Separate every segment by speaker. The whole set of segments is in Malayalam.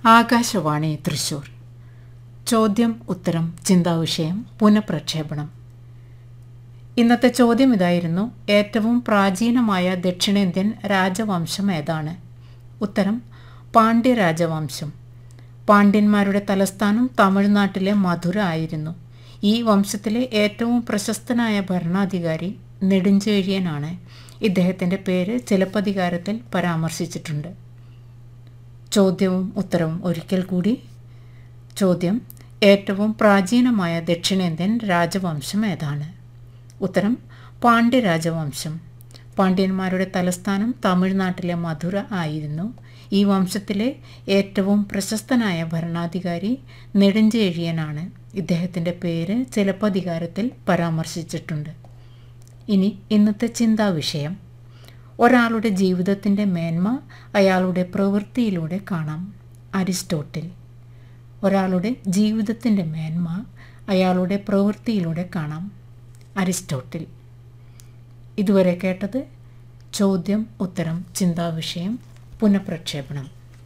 Speaker 1: ആകാശവാണി തൃശൂർ ചോദ്യം ഉത്തരം ചിന്താവിഷയം പുനഃപ്രക്ഷേപണം ഇന്നത്തെ ചോദ്യം ഇതായിരുന്നു ഏറ്റവും പ്രാചീനമായ ദക്ഷിണേന്ത്യൻ രാജവംശം ഏതാണ് ഉത്തരം പാണ്ഡ്യ രാജവംശം പാണ്ഡ്യന്മാരുടെ തലസ്ഥാനം തമിഴ്നാട്ടിലെ മധുര ആയിരുന്നു ഈ വംശത്തിലെ ഏറ്റവും പ്രശസ്തനായ ഭരണാധികാരി നെടുഞ്ചേഴിയനാണ് ഇദ്ദേഹത്തിൻ്റെ പേര് ചിലപ്പതികാരത്തിൽ പരാമർശിച്ചിട്ടുണ്ട് ചോദ്യവും ഉത്തരവും ഒരിക്കൽ കൂടി ചോദ്യം ഏറ്റവും പ്രാചീനമായ ദക്ഷിണേന്ത്യൻ രാജവംശം ഏതാണ് ഉത്തരം പാണ്ഡ്യ രാജവംശം പാണ്ഡ്യന്മാരുടെ തലസ്ഥാനം തമിഴ്നാട്ടിലെ മധുര ആയിരുന്നു ഈ വംശത്തിലെ ഏറ്റവും പ്രശസ്തനായ ഭരണാധികാരി നെടുഞ്ചേഴിയനാണ് ഇദ്ദേഹത്തിൻ്റെ പേര് ചിലപ്പതികാരത്തിൽ പരാമർശിച്ചിട്ടുണ്ട് ഇനി ഇന്നത്തെ ചിന്താവിഷയം ഒരാളുടെ ജീവിതത്തിൻ്റെ മേന്മ അയാളുടെ പ്രവൃത്തിയിലൂടെ കാണാം അരിസ്റ്റോട്ടിൽ ഒരാളുടെ ജീവിതത്തിൻ്റെ മേന്മ അയാളുടെ പ്രവൃത്തിയിലൂടെ കാണാം അരിസ്റ്റോട്ടിൽ ഇതുവരെ കേട്ടത് ചോദ്യം ഉത്തരം ചിന്താവിഷയം പുനഃപ്രക്ഷേപണം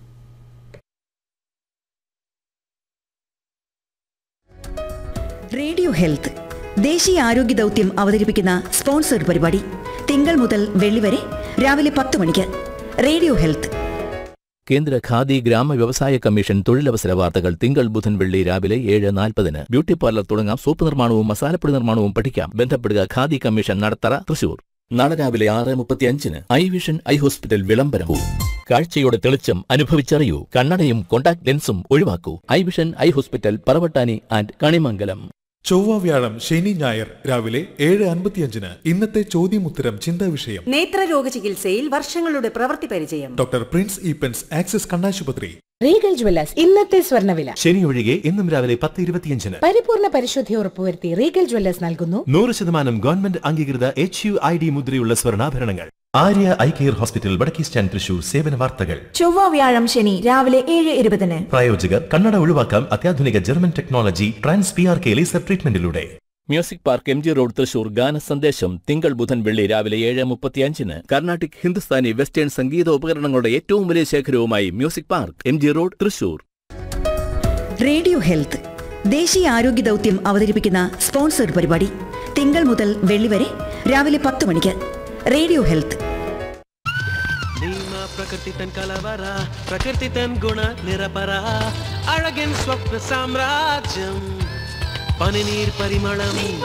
Speaker 2: റേഡിയോ ഹെൽത്ത് ദേശീയ ആരോഗ്യ ദൗത്യം അവതരിപ്പിക്കുന്ന സ്പോൺസർ പരിപാടി തിങ്കൾ മുതൽ വെള്ളി വരെ രാവിലെ പത്ത് മണിക്ക് റേഡിയോ ഹെൽത്ത്
Speaker 3: കേന്ദ്ര ഖാദി ഗ്രാമ വ്യവസായ കമ്മീഷൻ തൊഴിലവസര വാർത്തകൾ തിങ്കൾ ബുധൻ വെള്ളി രാവിലെ ഏഴ് നാൽപ്പതിന് ബ്യൂട്ടി പാർലർ തുടങ്ങാം സോപ്പ് നിർമ്മാണവും മസാലപ്പൊടി നിർമ്മാണവും പഠിക്കാം ബന്ധപ്പെടുക ഖാദി കമ്മീഷൻ നടത്തറ തൃശൂർ നാളെ രാവിലെ ആറ് മുപ്പത്തിയഞ്ചിന് ഐ വിഷൻ ഐ ഹോസ്പിറ്റൽ വിളംബരവും കാഴ്ചയുടെ തെളിച്ചം അനുഭവിച്ചറിയൂ കണ്ണടയും കോണ്ടാക്ട് ലെൻസും ഒഴിവാക്കൂ eye vision eye hospital Paravattani and Kanimangalam
Speaker 4: ചൊവ്വ വ്യാഴം ശനി ഞായർ രാവിലെ ഏഴ് അൻപത്തിയഞ്ചിന് ഇന്നത്തെ ചോദ്യമുത്തരം ചിന്താ വിഷയം
Speaker 5: നേത്രരോഗ ചികിത്സയിൽ വർഷങ്ങളുടെ പ്രവൃത്തി പരിചയം
Speaker 4: ഡോക്ടർ പ്രിൻസ് ഈപ്പൻസ് ആക്സിസ് കണ്ണാശുപത്രി
Speaker 6: റീഗൽ ജ്വല്ലേഴ്സ് ഇന്നത്തെ സ്വർണ്ണവില
Speaker 7: ശനി ഒഴികെ ഇന്നും രാവിലെ പത്ത് ഇരുപത്തിയഞ്ചിന്
Speaker 6: പരിപൂർണ പരിശുദ്ധി ഉറപ്പുവരുത്തി റീഗൽ ജ്വല്ലേഴ്സ് നൽകുന്നു
Speaker 7: നൂറ് ശതമാനം ഗവൺമെന്റ് അംഗീകൃത എച്ച് യു ഐ ഡി മുദ്രയുള്ള സ്വർണ്ണാഭരണങ്ങൾ ആര്യ ഐ കെയർ ഹോസ്പിറ്റൽ വടക്കേ സ്റ്റാൻഡ് തൃശൂർ സേവന വാർത്തകൾ
Speaker 8: ചൊവ്വ വ്യാഴം ശനി രാവിലെ ഏഴ് ഇരുപതിന്
Speaker 7: പ്രായോജകർ കണ്ണട ഒഴിവാക്കാം അത്യാധുനിക German technology trans P R K laser ട്രീറ്റ്മെന്റിലൂടെ
Speaker 3: Music Park M G road Thrissur ഗാന സന്ദേശം തിങ്കൾ ബുധൻ വെള്ളി രാവിലെ ഏഴ് മുപ്പത്തിയഞ്ചിന് കർണാട്ടിക് ഹിന്ദുസ്ഥാനി വെസ്റ്റേൺ സംഗീത ഉപകരണങ്ങളുടെ ഏറ്റവും വലിയ ശേഖരവുമായി Music Park M G road Thrissur
Speaker 2: radio health ദേശീയ ആരോഗ്യ ദൗത്യം അവതരിപ്പിക്കുന്ന സ്പോൺസർ പരിപാടി തിങ്കൾ മുതൽ വെള്ളി വരെ രാവിലെ പത്ത് മണിക്ക് റേഡിയോ ഹെൽത്ത്
Speaker 9: ನೀಮ ಪ್ರಕೃತಿ ತನ್ ಕಲವರ ಪ್ರಕೃತಿ ತನ್ ಗುಣ ನಿರಪರ ಅழகின் ಸ್ವಪ್ನ ಸಾಮ್ರಾಜ್ಯಂ ಪನಿ ನೀರ್ ಪರಿಮಳಂ